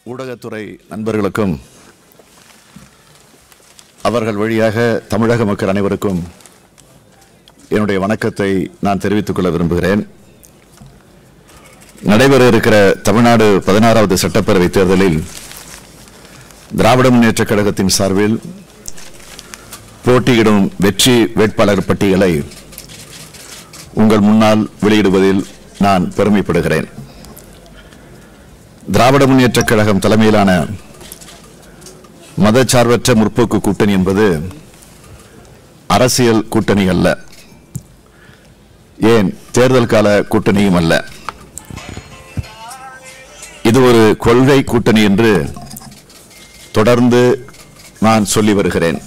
ஊடகத்துறை நண்பர்களுக்கும் அவர்கள் வழியாக தமிழக மக்கள் அனைவருக்கும் என்னுடைய வணக்கத்தை நான் தெரிவித்துக் கொள்ள விரும்புகிறேன் நடைபெற இருக்கிற தமிழ்நாடு பதினாறாவது சட்டப்பேரவை தேர்தலில் திராவிட முன்னேற்றக் கழகத்தின் சார்பில் போட்டியிடும் வெற்றி வேட்பாளர் பட்டியலை உங்கள் முன்னால் வெளியிடுவதில் நான் பெருமைப்படுகிறேன் திராவிட முன்னேற்றக் கழகம் தலைமையிலான மதச்சார்பற்ற முற்போக்கு கூட்டணி என்பது அரசியல் கூட்டணி அல்ல ஏன் தேர்தல் கால கூட்டணியும் அல்ல இது ஒரு கொள்கை கூட்டணி என்று தொடர்ந்து நான் சொல்லி வருகிறேன்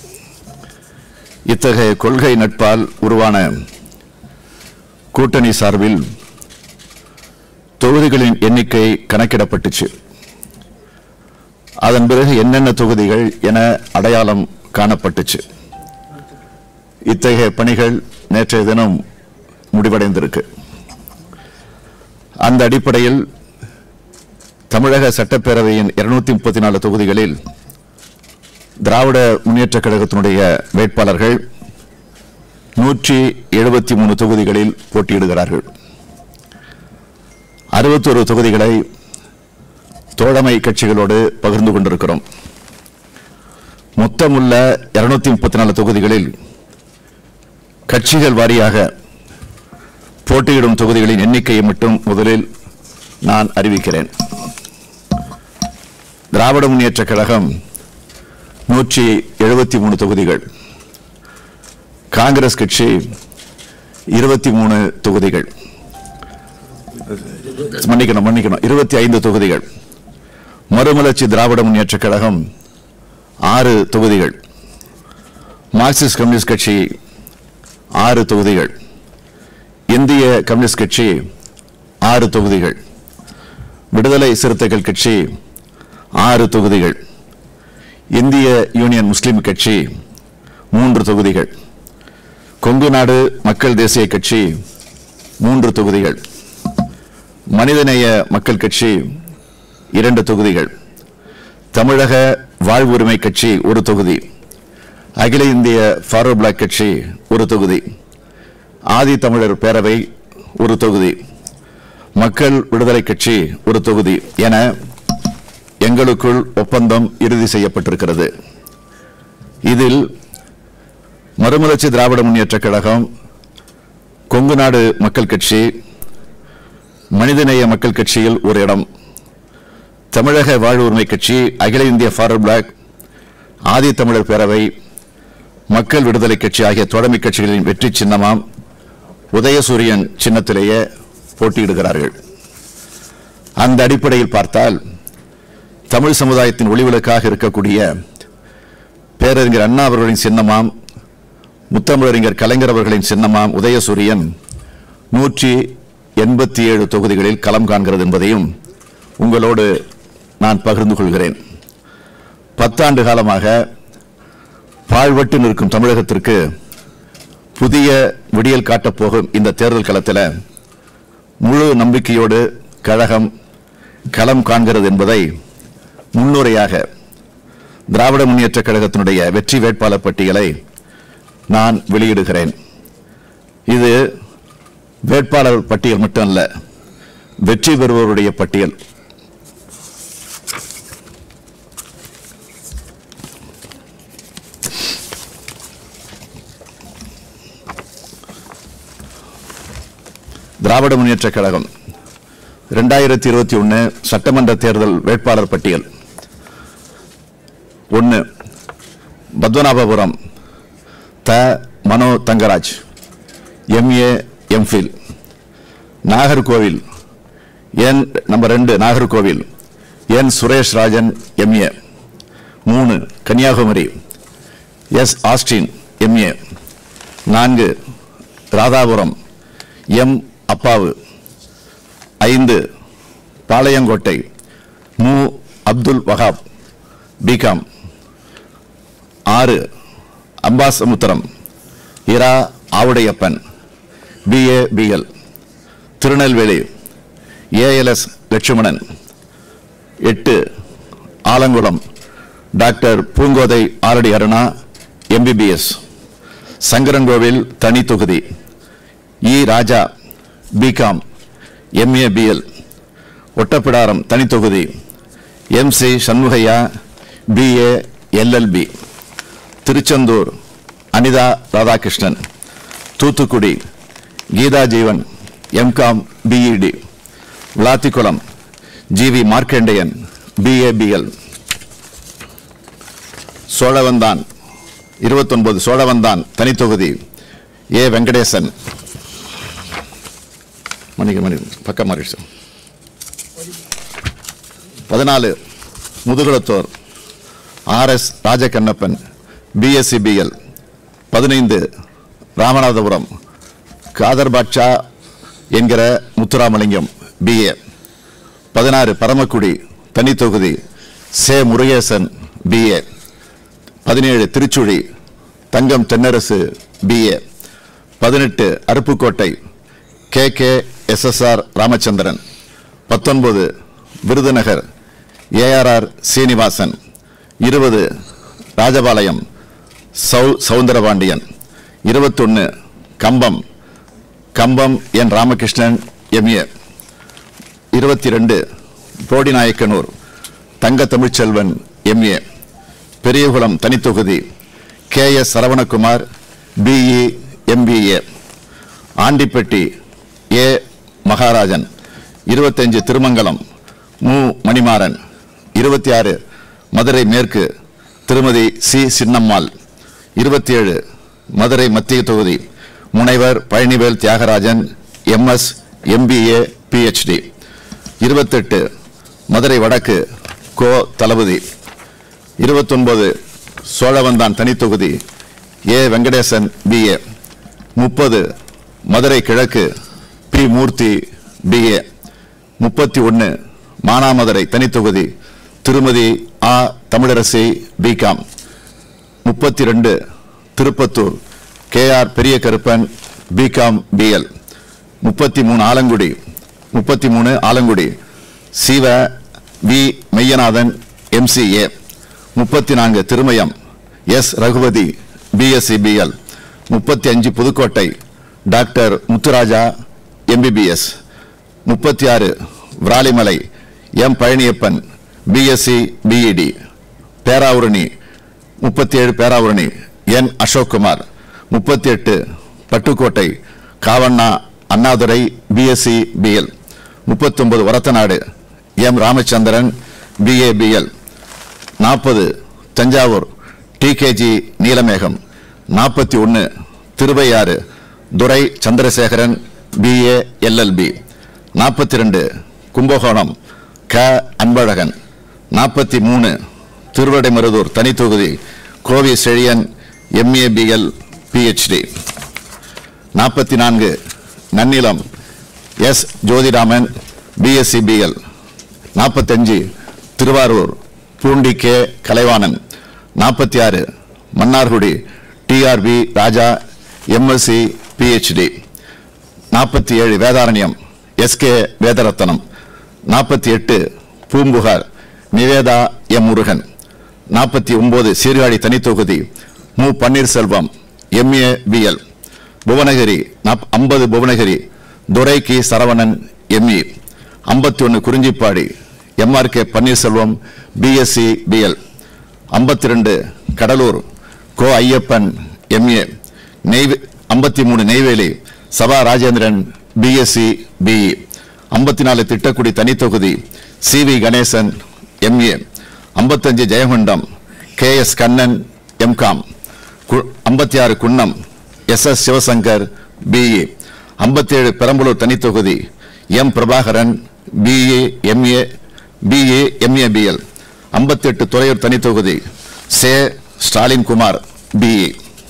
இத்தகைய கொள்கை நட்பால் உருவான கூட்டணி சார்பில் தொகுதிகளின் எண்ணிக்கை கணக்கிடப்பட்டுச்சு அதன் பிறகு என்னென்ன தொகுதிகள் என அடையாளம் காணப்பட்டுச்சு இத்தகைய பணிகள் நேற்றைய தினம் முடிவடைந்திருக்கு அந்த அடிப்படையில் தமிழக சட்டப்பேரவையின் இருநூத்தி முப்பத்தி நாலு தொகுதிகளில் திராவிட முன்னேற்றக் கழகத்தினுடைய வேட்பாளர்கள் நூற்றி எழுபத்தி மூணு தொகுதிகளில் போட்டியிடுகிறார்கள் அறுபத்தொரு தொகுதிகளை தோழமை கட்சிகளோடு பகிர்ந்து கொண்டிருக்கிறோம் மொத்தமுள்ள இருநூத்தி முப்பத்தி நாலு தொகுதிகளில் கட்சிகள் வாரியாக போட்டியிடும் தொகுதிகளின் எண்ணிக்கையை மட்டும் முதலில் நான் அறிவிக்கிறேன் திராவிட முன்னேற்றக் கழகம் நூற்றி எழுபத்தி மூணு தொகுதிகள் காங்கிரஸ் கட்சி இருபத்தி மூணு தொகுதிகள் மன்னிக்கணும் மன்னிக்கணும் இருபத்தி ஐந்து தொகுதிகள் மறுமலர்ச்சி திராவிட முன்னேற்றக் கழகம் ஆறு தொகுதிகள் மார்க்சிஸ்ட் கம்யூனிஸ்ட் கட்சி ஆறு தொகுதிகள் இந்திய கம்யூனிஸ்ட் கட்சி ஆறு தொகுதிகள் விடுதலை சிறுத்தைகள் கட்சி ஆறு தொகுதிகள் இந்திய யூனியன் முஸ்லிம் கட்சி மூன்று தொகுதிகள் கொங்கு நாடு மக்கள் தேசிய கட்சி மூன்று தொகுதிகள் மனிதநேய மக்கள் கட்சி இரண்டு தொகுதிகள் தமிழக வாழ்வுரிமை கட்சி ஒரு தொகுதி அகில இந்திய ஃபார்வர்ட் பிளாக் கட்சி ஒரு தொகுதி ஆதி தமிழர் பேரவை ஒரு தொகுதி மக்கள் விடுதலை கட்சி ஒரு தொகுதி என எங்களுக்குள் ஒப்பந்தம் இறுதி செய்யப்பட்டிருக்கிறது இதில் மறுமலர்ச்சி திராவிட முன்னேற்றக் கழகம் கொங்கு நாடு மக்கள் கட்சி மனிதநேய மக்கள் கட்சியில் ஒரு இடம் தமிழக வாழ்வு உரிமை கட்சி அகில இந்திய ஃபார்வர்ட் பிளாக் ஆதி தமிழர் பேரவை மக்கள் விடுதலை கட்சி ஆகிய தோழமை கட்சிகளின் வெற்றி சின்னமாம் உதயசூரியன் சின்னத்திலேயே போட்டியிடுகிறார்கள் அந்த அடிப்படையில் பார்த்தால் தமிழ் சமுதாயத்தின் ஒளிவிளக்காக இருக்கக்கூடிய பேரறிஞர் அண்ணா அவர்களின் சின்னமாம் முத்தமிழறிஞர் கலைஞர் அவர்களின் சின்னமாம் உதயசூரியன் நூற்றி எண்பத்தி ஏழு தொகுதிகளில் களம் காண்கிறது என்பதையும் உங்களோடு நான் பகிர்ந்து கொள்கிறேன் பத்தாண்டு காலமாக பாழ்பட்டு நிற்கும் தமிழகத்திற்கு புதிய விடியல் காட்டப் போகும் இந்த தேர்தல் களத்தில் முழு நம்பிக்கையோடு கழகம் களம் காண்கிறது என்பதை முன்னுரையாக திராவிட முன்னேற்றக் கழகத்தினுடைய வெற்றி வேட்பாளர் பட்டியலை நான் வெளியிடுகிறேன் இது வேட்பாளர் பட்டியல் மட்டும் அல்ல வெற்றி பெறுவோருடைய பட்டியல் திராவிட முன்னேற்றக் கழகம் இரண்டாயிரத்தி இருபத்தி ஒன்று சட்டமன்ற தேர்தல் வேட்பாளர் பட்டியல் ஒன்று பத்மநாபபுரம் த மனோ தங்கராஜ் எம்ஏ எம்ஃபில் நாகர்கோவில் என் நம்பர் ரெண்டு நாகர்கோவில் என் சுரேஷ் ராஜன் எம்ஏ மூணு கன்னியாகுமரி எஸ் ஆஸ்டின் எம்ஏ நான்கு ராதாபுரம் எம் அப்பாவு ஐந்து பாளையங்கோட்டை மு அப்துல் வஹாப் பிகாம் ஆறு அம்பாசமுத்திரம் இரா Avudaiyappan BA BL Tirunelveli ALS Lakshmanan எட்டு ஆலங்குளம் டாக்டர் பூங்கோதை ஆரடி அருணா எம்பிபிஎஸ் சங்கரன்கோவில் தனி தொகுதி இ Raja BCom MA BL Ottapidaram தனி தொகுதி M C Shanmugaiah BA LLB Tiruchendur Anitha Radhakrishnan Thoothukudi Geetha Jeevan MCom BEd Vilathikulam GV Markandeyan BA BL Cholavandan இருபத்தொன்பது சோழவந்தான் தனித்தொகுதி ஏ வெங்கடேசன் மணிக்கு மணி பக்கம் மாறிடுச்சு பதினாலு Mudukulathur R S Rajakannappan BSc BL பதினைந்து ராமநாதபுரம் காதர் பாட்ஷா என்கிற முத்துராமலிங்கம் பிஏ பதினாறு பரமக்குடி தனி தொகுதி சே முருகேசன் பிஏ பதினேழு திருச்சுழி தங்கம் தென்னரசு பிஏ பதினெட்டு Aruppukottai K K SSR Ramachandran பத்தொன்பது விருதுநகர் ஏஆர்ஆர் சீனிவாசன் இருபது ராஜபாளையம் சௌ சவுந்தரபாண்டியன் இருபத்தொன்னு கம்பம் கம்பம் என் ராமகிருஷ்ணன் எம்ஏ இருபத்தி ரெண்டு போடிநாயக்கனூர் தங்க தமிழ்ச்செல்வன் எம்ஏ பெரியகுளம் தனித்தொகுதி K S Saravanakumar BE MBA Andipatti A Maharajan இருபத்தஞ்சு திருமங்கலம் மு மணிமாறன் இருபத்தி ஆறு மதுரை மேற்கு திருமதி சி சின்னம்மாள் இருபத்தி ஏழு மதுரை மத்திய தொகுதி முனைவர் Palanivel Thiagarajan MS MBA PhD இருபத்தெட்டு மதுரை வடக்கு கோ தளபதி இருபத்தொன்பது சோழவந்தான் தனித்தொகுதி ஏ வெங்கடேசன் பிஏ முப்பது மதுரை கிழக்கு பி மூர்த்தி பிஏ முப்பத்தி ஒன்று மானாமதுரை தனித்தொகுதி திருமதி ஆ தமிழரசி பிகாம் முப்பத்தி ரெண்டு திருப்பத்தூர் கே ஆர் பெரிய கருப்பன் பிகாம் பிஎல் முப்பத்தி மூணு ஆலங்குடி முப்பத்தி மூணு ஆலங்குடி சிவ வி மெய்யநாதன் எம்சிஏ முப்பத்தி நான்கு Thirumayam S Regupathy BSc BL முப்பத்தி அஞ்சு புதுக்கோட்டை டாக்டர் முத்துராஜா எம்பிபிஎஸ் முப்பத்தி ஆறு Viralimalai M Palaniappan BSc BEd Peravurani முப்பத்தி ஏழு பேராவூரணி என் அசோக்குமார் முப்பத்தி எட்டு பட்டுக்கோட்டை காவண்ணா அண்ணாதுரை பிஎஸ்சி பிஎல் முப்பத்தொன்பது Orathanadu M Ramachandran BA BL நாற்பது தஞ்சாவூர் டிகேஜி நீலமேகம் நாற்பத்தி ஒன்று திருவையாறு துரை சந்திரசேகரன் பிஏ எல்எல்பி நாற்பத்தி ரெண்டு கும்பகோணம் க அன்பழகன் நாற்பத்தி மூணு திருவடைமருதூர் தனித்தொகுதி கோவி செழியன் எம்ஏபிஎல் பிஹெச்டி நாற்பத்தி நான்கு Nannilam S Jothiraman BSc BL நாற்பத்தஞ்சு திருவாரூர் பூண்டி கே கலைவாணன் நாற்பத்தி ஆறு Mannargudi TRB Raja MSc PhD நாற்பத்தி ஏழு வேதாரண்யம் எஸ்கே வேதரத்னம் நாற்பத்தி எட்டு பூம்புகார் நிவேதா எம் முருகன் நாற்பத்தி ஒன்பது சீர்காழி தனித்தொகுதி மு பன்னீர்செல்வம் எம்ஏ பிஎல் புவனகிரி ஐம்பது புவனகிரி துரை கி சரவணன் எம்இ ஐம்பத்தி ஒன்று Kurinjipadi MR K Panneerselvam BSc BL ஐம்பத்தி ரெண்டு கடலூர் கோ ஐயப்பன் எம்ஏ நெய் ஐம்பத்தி மூணு நெய்வேலி சபா ராஜேந்திரன் பிஎஸ்சி பிஇ ஐம்பத்தி நாலு திட்டக்குடி தனித்தொகுதி சி வி கணேசன் எம்ஏ ஐம்பத்தஞ்சு Jayankondam K S Kannan MCom ஐம்பத்தி ஆறு Kunnam S S Sivasankar BE ஐம்பத்தேழு பெரம்பலூர் தனித்தொகுதி M Prabhakaran BA MA BA MA BL ஐம்பத்தெட்டு துறையூர் தனித்தொகுதி சே ஸ்டாலின் குமார் பிஇ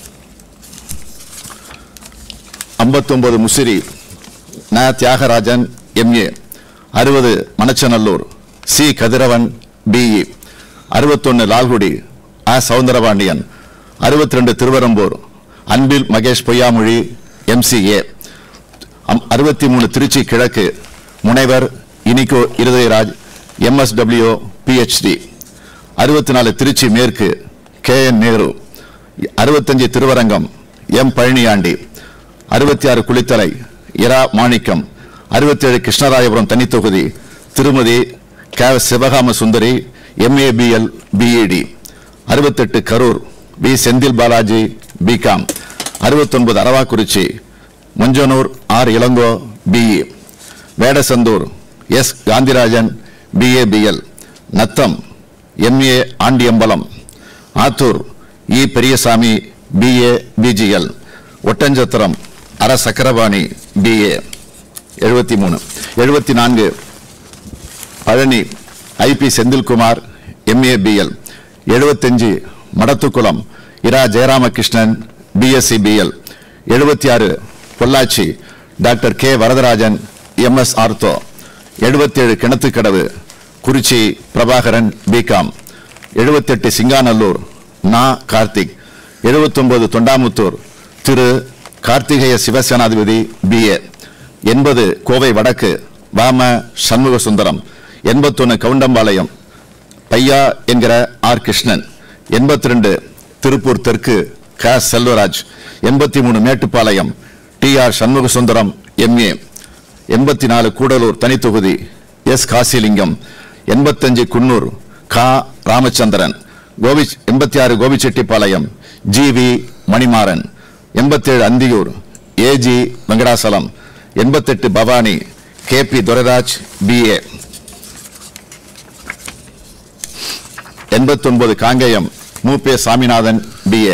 ஐம்பத்தொன்பது முசிறி ந தியாகராஜன் எம்ஏ அறுபது மணச்சநல்லூர் சி கதிரவன் பிஇ அறுபத்தொன்னு லால்குடி அ சவுந்தரபாண்டியன் அறுபத்தி ரெண்டு திருவரம்பூர் அன்பில் மகேஷ் பொய்யாமொழி எம்சிஏ அறுபத்தி மூணு திருச்சி கிழக்கு முனைவர் இனிகோ இருதயராஜ் எம்எஸ்டபிள்யூ பிஹெச்டி அறுபத்தி நாலு திருச்சி மேற்கு கே என் நேரு அறுபத்தஞ்சு திருவரங்கம் எம் பழனியாண்டி அறுபத்தி ஆறு குளித்தலை இரா மாணிக்கம் அறுபத்தேழு கிருஷ்ணராயபுரம் தனித்தொகுதி திருமதி க சிவகாம சுந்தரி எம்ஏபிஎல் பிஏடி அறுபத்தெட்டு கரூர் பி செந்தில் பாலாஜி பிகாம் அறுபத்தொன்பது Aravakurichi Manjanur R Elango BE Vedasandur S Gandhirajan BA BL Natham MA Andiambalam Athoor இ பெரியசாமி பிஏ பிஜிஎல் ஒட்டஞ்சத்திரம் அர சக்கரபாணி பிஏ எழுபத்தி மூணு எழுபத்தி நான்கு பழனி ஐபி செந்தில்குமார் எம்ஏபிஎல் எழுபத்தஞ்சு மடத்துக்குளம் இரா ஜெயராமகிருஷ்ணன் பிஎஸ்சி பிஎல் எழுபத்தி ஆறு Pollachi doctor K Varadarajan MS ortho எழுபத்தேழு கிணத்துக்கடவு குறிச்சி பிரபாகரன் பிகாம் எழுபத்தெட்டு சிங்காநல்லூர் நா கார்த்திக் எழுபத்தொன்பது தொண்டாமுத்தூர் திரு கார்த்திகேய சிவசேனாதிபதி பிஏ எண்பது கோவை வடக்கு வாம சண்முக சுந்தரம் எண்பத்தொன்னு கவுண்டம்பாளையம் பையா என்கிற ஆர் கிருஷ்ணன் எண்பத்தி ரெண்டு திருப்பூர் தெற்கு க செல்வராஜ் எண்பத்தி மூணு Mettupalayam T R Shanmuga Sundaram MA எண்பத்தி நாலு கூடலூர் தனித்தொகுதி எஸ் காசிலிங்கம் எண்பத்தஞ்சு குன்னூர் கா ராமச்சந்திரன் கோபி எண்பத்தி ஆறு கோபிச்செட்டிப்பாளையம் ஜி வி மணிமாறன் எண்பத்தேழு அந்தியூர் ஏஜி வெங்கடாசலம் எண்பத்தெட்டு Bhavani K P Durairaj BA எண்பத்தொன்பது காங்கேயம் மூப்பே சாமிநாதன் பிஏ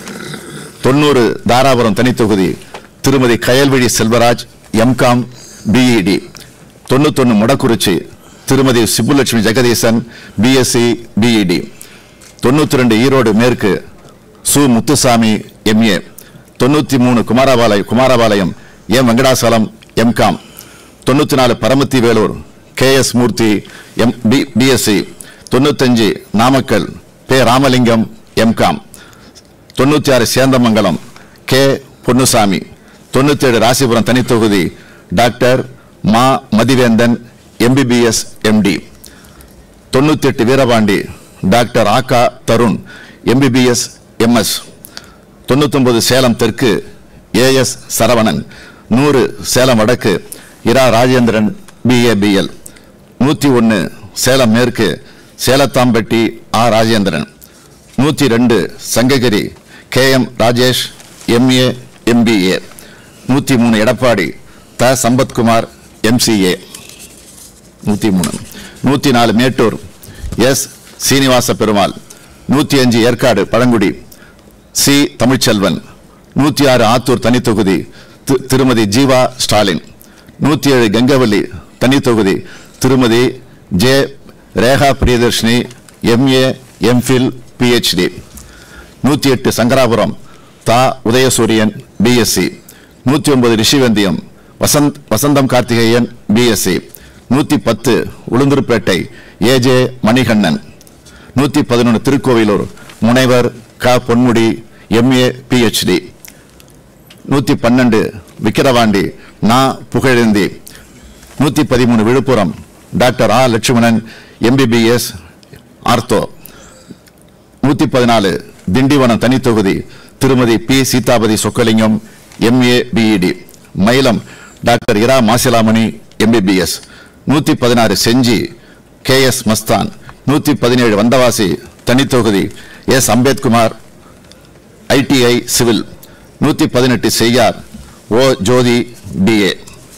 தொண்ணூறு தாராபுரம் தனித்தொகுதி திருமதி கயல்விழி செல்வராஜ் எம்காம் பிஇடி தொண்ணூத்தொன்னு முடக்குறிச்சி திருமதி சிப்புலட்சுமி ஜெகதீசன் பிஎஸ்சி பிஇடி தொண்ணூத்தி ரெண்டு ஈரோடு மேற்கு சு முத்துசாமி எம்ஏ தொண்ணூத்தி மூணு குமாரபாளையம் குமாரபாளையம் எம் வெங்கடாசலம் எம்காம் தொண்ணூத்தி நாலு Paramathi Velur K S Moorthy M P BSc தொண்ணூத்தஞ்சு நாமக்கல் பே ராமலிங்கம் எம்காம் தொண்ணூத்தி ஆறு சேந்தமங்கலம் கே பொன்னுசாமி தொண்ணூத்தி ஏழு ராசிபுரம் தனித்தொகுதி டாக்டர் மா மதிவேந்தன் எம்பிபிஎஸ் எம்டி தொண்ணூத்தி எட்டு வீரபாண்டி டாக்டர் ஆகா தருண் எம்பிபிஎஸ் எம்எஸ் தொண்ணூத்தொன்பது சேலம் தெற்கு ஏஎஸ் சரவணன் நூறு சேலம் வடக்கு இரா ராஜேந்திரன் பிஏபிஎல் நூத்தி ஒன்னு சேலம் மேற்கு சேலத்தாம்பட்டி ஆர் ராஜேந்திரன் நூத்தி ரெண்டு Sankari K M Rajesh MA MBA நூத்தி மூணு எடப்பாடி த சம்பத்குமார் எம்சிஏ நூத்தி மூணு நூத்தி நாலு மேட்டூர் எஸ் சீனிவாச பெருமாள் நூத்தி அஞ்சு ஏற்காடு பழங்குடி சி தமிழ்ச்செல்வன் நூத்தி ஆறு ஆத்தூர் தனித்தொகுதி தி- திருமதி ஜீவா ஸ்டாலின் நூத்தி ஏழு கங்கவல்லி தனித்தொகுதி திருமதி J Rekha Priyadarshini MA MPhil PhD நூத்தி எட்டு சங்கராபுரம் தா உதயசூரியன் பிஎஸ்சி நூத்தி ஒன்பது ரிஷிவந்தியம் வசந்த் வசந்தம் கார்த்திகேயன் பிஎஸ்சி நூத்தி பத்து உளுந்தூர்பேட்டை ஏஜே மணிகண்ணன் நூத்தி பதினொன்று திருக்கோவிலூர் முனைவர் க பொன்முடி எம்ஏ பிஹெச்டி நூத்தி பன்னெண்டு விக்கிரவாண்டி நா புகழேந்தி நூத்தி பதிமூணு விழுப்புரம் டாக்டர் ஆ லட்சுமணன் எம்பிபிஎஸ் ஆர்த்தோ நூத்தி பதினாலு திண்டிவனம் தனித்தொகுதி திருமதி P Seethapathy Chokkalingam MA BEd Mailam doctor இரா மாசிலாமணி எம்பிபிஎஸ் நூத்தி பதினாறு செஞ்சி கே எஸ் மஸ்தான் நூத்தி பதினேழு வந்தவாசி தனித்தொகுதி எஸ் அம்பேத்குமார் ஐடிஐ சிவில் நூத்தி பதினெட்டு செய்யார் ஓ ஜோதி பிஏ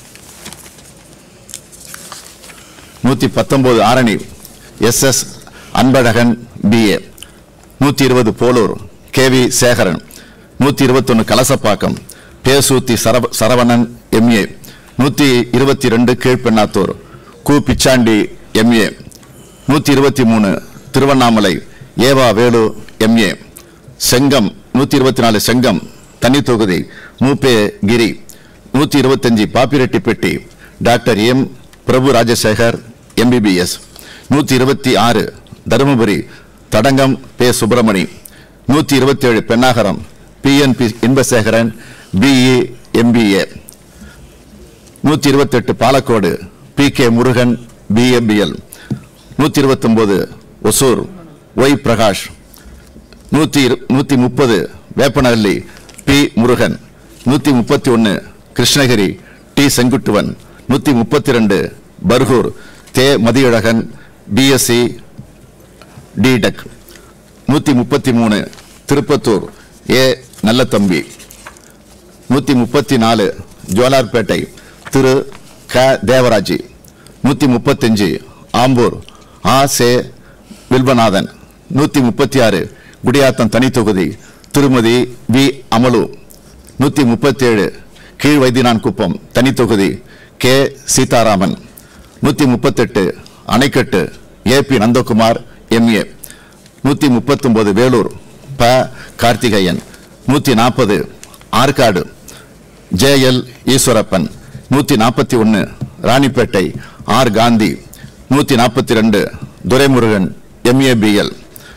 நூத்தி பத்தொன்பது Arani S S Anbalagan BA நூத்தி இருபது போலூர் கே வி சேகரன் நூத்தி இருபத்தொன்னு கலசப்பாக்கம் பேசூத்தி சரவ சரவணன் எம்ஏ நூத்தி இருபத்தி ரெண்டு கீழ்பெண்ணாத்தூர் கு பிச்சாண்டி எம்ஏ நூத்தி இருபத்தி மூணு திருவண்ணாமலை ஏவா வேலு எம்ஏ செங்கம் நூத்தி இருபத்தி நாலு செங்கம் தனி தொகுதி மூப்பே கிரி நூத்தி இருபத்தஞ்சு Pappireddipatti doctor M Prabhu Rajasekar MBBS நூத்தி இருபத்தி ஆறு தருமபுரி தடங்கம் பே சுப்பிரமணி நூத்தி இருபத்தி ஏழு Pennagaram PNP Inbasekaran BE MBA நூத்தி இருபத்தெட்டு Palacode P K Murugan BMBL நூத்தி இருபத்தொன்பது ஒசூர் ஒய் பிரகாஷ் நூத்தி இரு- நூத்தி முப்பது வேப்பனஹள்ளி பி முருகன் நூத்தி முப்பத்தி ஒன்னு கிருஷ்ணகிரி டி செங்குட்டுவன் நூத்தி முப்பத்தி ரெண்டு பர்கூர் தே மதியழகன் பிஎஸ்சி டிடெக் நூத்தி முப்பத்தி மூணு திருப்பத்தூர் ஏ நல்லதம்பி நூத்தி முப்பத்தி நாலு ஜோலார்பேட்டை திரு க தேவராஜ் நூத்தி முப்பத்தஞ்சு ஆம்பூர் ஆ சே வில்வநாதன் நூத்தி முப்பத்தி ஆறு குடியாத்தம் தனி தொகுதி திருமதி வி அமலு நூத்தி முப்பத்தி ஏழு கீழ் வைத்தியனான் குப்பம் தனி தொகுதி கே சீதாராமன் நூத்தி முப்பத்தெட்டு அணைக்கட்டு ஏ பி நந்தகுமார் எம்ஏ நூத்தி முப்பத்தொன்பது வேலூர் ப கார்த்திகேயன் நூத்தி நாற்பது ஆற்காடு ஜே எல் ஈஸ்வரப்பன் நூத்தி நாற்பத்தி ஒன்னு ராணிப்பேட்டை ஆர் காந்தி நூத்தி நாற்பத்தி ரெண்டு துரைமுருகன் எம்ஏபிஎல்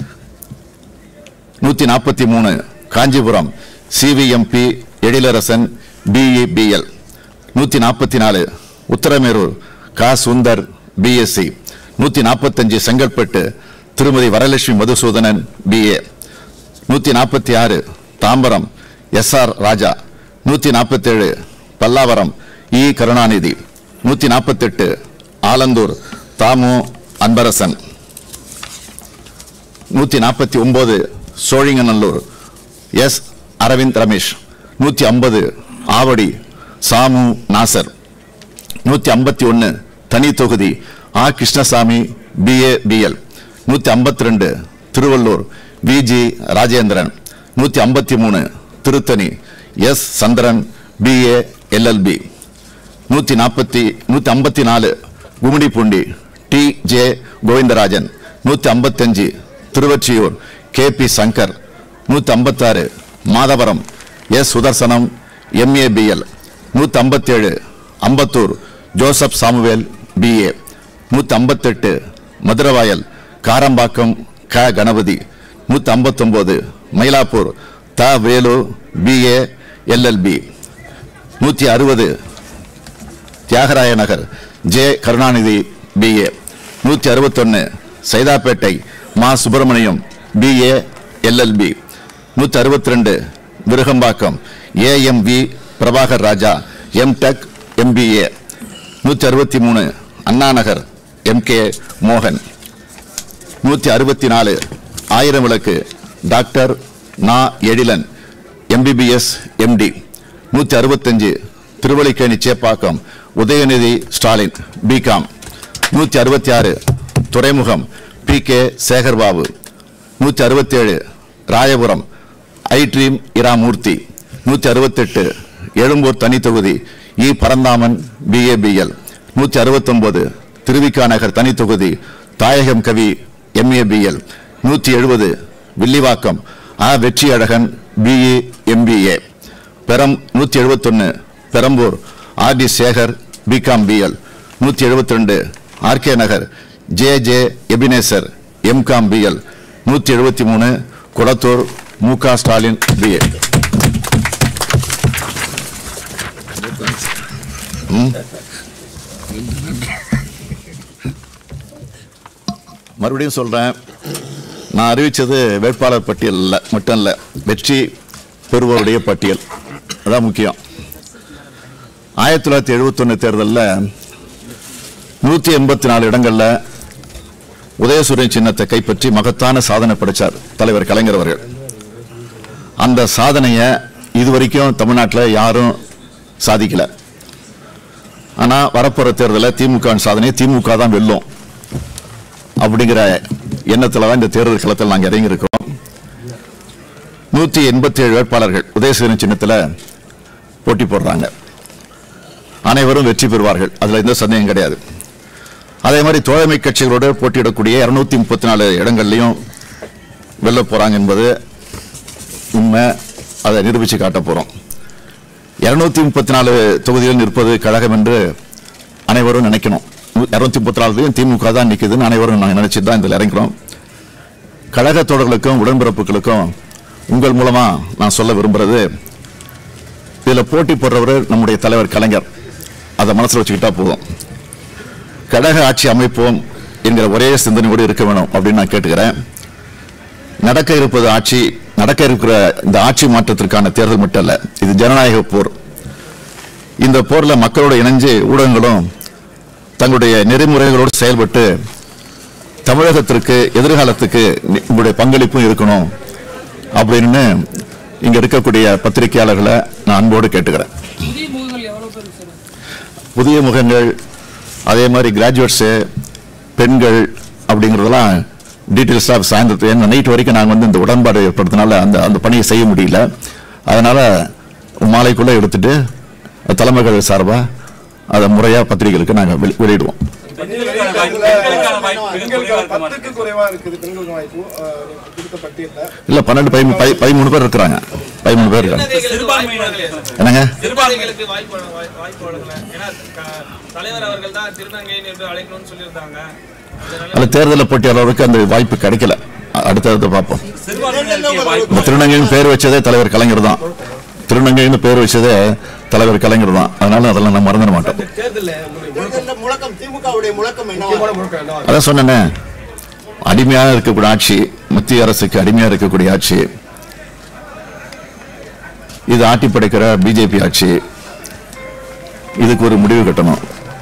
நூத்தி நாற்பத்தி மூணு காஞ்சிபுரம் சிவிஎம்பி எழிலரசன் பிஇபிஎல் நூத்தி நாற்பத்தி நாலு உத்தரமேரூர் கா சுந்தர் பிஎஸ்சி நூத்தி நாற்பத்தஞ்சு செங்கல்பட்டு திருமதி வரலட்சுமி மதுசூதனன் பிஏ நூத்தி நாற்பத்தி ஆறு தாம்பரம் எஸ் ஆர் ராஜா நூத்தி நாற்பத்தேழு பல்லாவரம் இ கருணாநிதி நூத்தி நாற்பத்தெட்டு ஆலந்தூர் தாமு அன்பரசன் நூத்தி நாற்பத்தி ஒன்பது சோழிங்கநல்லூர் எஸ் அரவிந்த் ரமேஷ் நூத்தி ஐம்பது ஆவடி சாமு நாசர் நூத்தி ஐம்பத்தி ஒன்னு தனி தொகுதி ஆ கிருஷ்ணசாமி பிஏ பிஎல் நூத்தி ஐம்பத்தி ரெண்டு திருவள்ளூர் விஜி ராஜேந்திரன் நூத்தி ஐம்பத்தி மூணு Tiruttani S Chandran BA LLB நூத்தி நாற்பத்தி நூத்தி ஐம்பத்தி நாலு கும்மிடிப்பூண்டி டி ஜே கோவிந்தராஜன் நூத்தி ஐம்பத்தஞ்சு திருவொற்றியூர் கே பி சங்கர் நூத்தி ஐம்பத்தாறு மாதவரம் எஸ் சுதர்சனம் எம்ஏபிஎல் நூத்தி ஐம்பத்தேழு அம்பத்தூர் ஜோசப் சாமுவேல் பிஏ நூத்தி ஐம்பத்தெட்டு மதுரவாயல் காரம்பாக்கம் க கணபதி நூத்தி ஐம்பத்தொன்பது மயிலாப்பூர் த வேலு பிஏ எல்எல்பி நூத்தி அறுபது தியாகராய நகர் ஜே கருணாநிதி பிஏ நூத்தி அறுபத்தொன்னு சைதாப்பேட்டை மா சுப்பிரமணியம் பிஏ எல்எல்பி நூத்தி அறுபத்தி ரெண்டு Virugambakkam AMV Prabhakar Raja MTech MBA நூத்தி அறுபத்தி மூணு அண்ணா நகர் எம்கே மோகன் நூத்தி அறுபத்தி நாலு ஆயிரம் விளக்கு டாக்டர் நா எழிலன் எம்பிபிஎஸ் எம்டி நூத்தி அறுபத்தஞ்சு திருவள்ளிக்கேணி சேப்பாக்கம் உதயநிதி ஸ்டாலின் பிகாம் நூத்தி அறுபத்தி ஆறு துறைமுகம் பி கே சேகர்பாபு நூத்தி அறுபத்தி ஏழு ராயபுரம் ஐ ட்ரீம் இராமூர்த்தி நூத்தி அறுபத்தெட்டு எழும்பூர் தனி தொகுதி இ பரந்தாமன் பிஏபிஎல் நூத்தி அறுபத்தொன்பது திருவிக்கா நகர் தனி தொகுதி தாயகம் கவி எம்ஏபிஎல் நூத்தி எழுபது வில்லிவாக்கம் ஆ வெற்றி அழகன் பிஇ எம்பிஏ பெரம் நூத்தி எழுபத்தொன்னு Perambur R D Sekar BCom BL நூத்தி எழுபத்தி ரெண்டு RK Nagar J J Ebenezer MCom BL நூத்தி எழுபத்தி மூணு குளத்தூர் மு க ஸ்டாலின் பிஏ மறுபடியும் சொல்றேன் நான் அறிவிச்சது வேட்பாளர் பட்டியல் இல்ல மட்டும் இல்ல வெற்றி பெறுவோருடைய பட்டியல் அதான் முக்கியம் ஆயிரத்தி தொள்ளாயிரத்தி எழுபத்தொன்னு தேர்தலில் நூத்தி எண்பத்தி நாலு இடங்கள்ல உதயசூரியன் சின்னத்தை கைப்பற்றி மகத்தான சாதனை படைச்சார் தலைவர் கலைஞர் அவர்கள் அந்த சாதனையை இதுவரைக்கும் தமிழ்நாட்டில் யாரும் சாதிக்கல ஆனா வரப்போற தேர்தலில் திமுக சாதனையை திமுக தான் வெல்லும் அப்படிங்கிற எண்ணத்துல தான் இந்த தேர்தல் களத்தில் நாங்கள் இறங்கி இருக்கோம் நூத்தி எண்பத்தி ஏழு வேட்பாளர்கள் உதயசூரியன் சின்னத்துல போட்டி போடுறாங்க அனைவரும் வெற்றி பெறுவார்கள் அதுல எந்த சந்தேகம் கிடையாது அதே மாதிரி தோழமை கட்சிகளோடு போட்டியிடக்கூடிய இருநூத்தி முப்பத்தி நாலு இடங்கள்லையும் வெல்ல போறாங்க என்பது உண்மை அதை நிரூபிச்சு காட்ட போறோம் இருநூத்தி முப்பத்தி நாலு தொகுதியில் நிற்பது கழகம் என்று அனைவரும் நினைக்கணும் இருநூத்தி முப்பத்தி நாலுலையும் திமுக தான் நிற்குதுன்னு அனைவரும் நாங்கள் நினைச்சிட்டு தான் இதில் இறங்குறோம் கழக தோழர்களுக்கும் உடன்பிறப்புகளுக்கும் உங்கள் மூலமா நான் சொல்ல விரும்புறது இதுல போட்டி போடுறவர் நம்முடைய தலைவர் கலைஞர் அதை மனசுல வச்சுக்கிட்டா போதும் கழக ஆட்சி அமைப்போம் என்கிற ஒரே சிந்தனையோடு இருக்க வேணும் அப்படின்னு நான் கேட்டுக்கிறேன் நடக்க இருப்பது ஆட்சி நடக்க இருக்கிற இந்த ஆட்சி மாற்றத்திற்கான தேர்தல் மட்டும் அல்ல இது ஜனநாயக போர் இந்த போர்ல மக்களோட இணைஞ்சு ஊடகங்களும் தங்களுடைய நெறிமுறைகளோடு செயல்பட்டு தமிழகத்திற்கு எதிர்காலத்துக்கு நி- உங்களுடைய பங்களிப்பும் இருக்கணும் அப்படின்னு இங்க இருக்கக்கூடிய பத்திரிகையாளர்களை நான் அன்போடு கேட்டுக்கிறேன் புதிய முகங்கள் எவ்வளவு பேர் சார் புதிய முகங்கள் அதே மாதிரி கிராஜுவேட்ஸு பெண்கள் அப்படிங்கிறதெல்லாம் டீட்டெயில்ஸாக சாயந்தரத்து ஏன்னா நைட் வரைக்கும் நாங்கள் வந்து இந்த உடன்பாடு ஏற்படுத்தினால அந்த அந்த பணியை செய்ய முடியல அதனால மாலைக்குள்ளே எடுத்துட்டு தலைமைகள் சார்பாக அதை முறையாக பத்திரிகைகளுக்கு நாங்கள் வெளி வெளியிடுவோம் பெண்களுக்கான வாய்ப்பு- பெண்களுக்கான வாய்ப்பு மிக குறைவா பெண்களுக்கு இருக்குமா பத்துக்கு குறைவா இருக்குது பெண்களுக்கு வாய்ப்பு அஹ், கொடுத்த பட்டியல்ல இல்லை பன்னெண்டு பை பை- பதிமூணு பேர் இருக்கிறாங்க பதிமூணு பேர் இருக்காங்க சிறுபான்மையினருக்கு என்னங்க திருநங்கைகளுக்கு வாய்ப்பு வழங்க- வாய்- வாய்ப்பு வழங்கல ஏன்னா க- தலைவர் அவர்கள் தான் திருநங்கை என்று அழைக்கணும்னு சொல்லியிருந்தாங்க அதனால அதில் தேர்தலில் போட்டியாளருக்கு அந்த வாய்ப்பு கிடைக்கல அடுத்தடுத்து பார்ப்போம் சிறுபான்மையினருக்கு வாய்ப்பு இந்த திருநங்கைன்னு பேர் வச்சதே தலைவர் கலைஞர் தான் திருநங்கைன்னு பேர் வச்சதே தலைவர் கலைஞர் தான் அதனால அதெல்லாம் நான் மறந்துட மாட்டோம் தேர்தலில் முழக்கம் திமுகவுடைய முழக்கம் என்ன அதான் சொன்னேனே அடிமையாக இருக்கக்கூடிய ஆட்சி மத்திய அரசுக்கு அடிமையாக இருக்கக்கூடிய ஆட்சி இது ஆட்டி படைக்கிற பிஜேபி ஆட்சி இதுக்கு ஒரு முடிவு கட்டணும்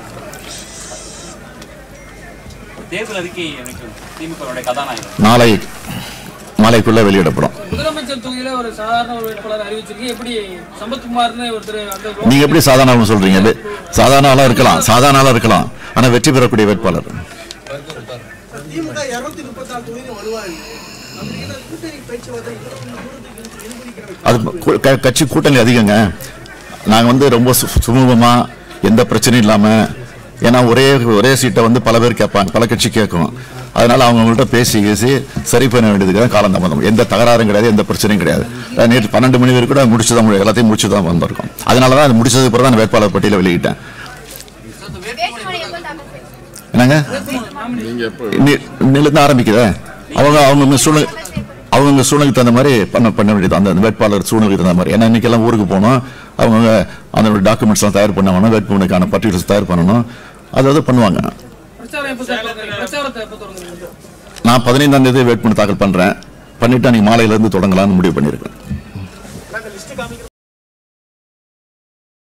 தேர்தல் அறிக்கை எனக்கு திமுகவுடைய கதாநாயகன் நாளை மாலைக்குள்ள வெளியிடப்படும் முதலமைச்சர் தொகுதியில ஒரு சாதாரண ஒரு வேட்பாளர் அறிவிச்சிருக்கீங்க எப்படி சம்பத்குமார்னு ஒருத்தர் அந்த நீங்க எப்படி சாதாரண ஆளுன்னு சொல்றீங்க இது சாதாரண ஆளா இருக்கலாம் சாதாரண ஆளா இருக்கலாம் ஆனா வெற்றி பெறக்கூடிய வேட்பாளர் திமுக இருநூத்தி முப்பத்தி நாலு தொகுதி வருவாங்க அப்படிங்கிற கூட்டணி பேச்சுவார்த்தை அது கு- க- கட்சி கூட்டணி அதிகங்க நாங்க வந்து ரொம்ப சு- சுமூகமா எந்த பிரச்சனையும் இல்லாம ஏன்னா ஒரே ஒரே சீட்டை வந்து பல பேர் கேட்பாங்க பல கட்சி கேட்கும் அதனால அவங்கள்ட்ட பேசி பேசி சரி பண்ண வேண்டியதுக்கு தான் காலம் தாமதம் எந்த தகராறும் கிடையாது எந்த பிரச்சனையும் கிடையாது அஹ் நேற்று பன்னெண்டு மணி வரைக்கும் கூட முடிச்சு தான் முடியும் எல்லாத்தையும் முடிச்சு தான் வந்திருக்கோம் அதனால தான் அது முடிச்சதுக்கு பிறகு தான் நான் வேட்பாளர் பட்டியலை வெளியிட்டேன் வேட்புமனு எப்போ தாக்கல் செய்வீங்க? என்னங்க இன்னிலிருந்து ஆரம்பிக்குதே அவங்க அவங்க சூழ்நிலை அவங்க சூழ்நிலைக்கு தகுந்த மாதிரி பண்ண பண்ண வேண்டியது அந்த அந்த வேட்பாளர் சூழ்நிலைக்கு தகுந்த மாதிரி ஏன்னா இன்னைக்கு எல்லாம் ஊருக்கு போகணும் அவங்க அந்த டாக்குமெண்ட்ஸ்லாம் தயார் பண்ணணும் வேட்புமனுக்கான பட்டியல்ஸ் தயார் பண்ணணும் அதாவது பண்ணுவாங்க பிரச்சாரம் எப்போ சார் தொடங்குறீங்க? பிரச்சாரத்தை எப்போ தொடங்குறீங்க நான் பதினைந்தாம் தேதி வேட்புமனு தாக்கல் பண்றேன் பண்ணிட்டு அன்னைக்கு மாலையில இருந்து தொடங்கலாம்னு முடிவு பண்ணியிருக்கேன் நாங்க லிஸ்ட் காமிக்கிறோம்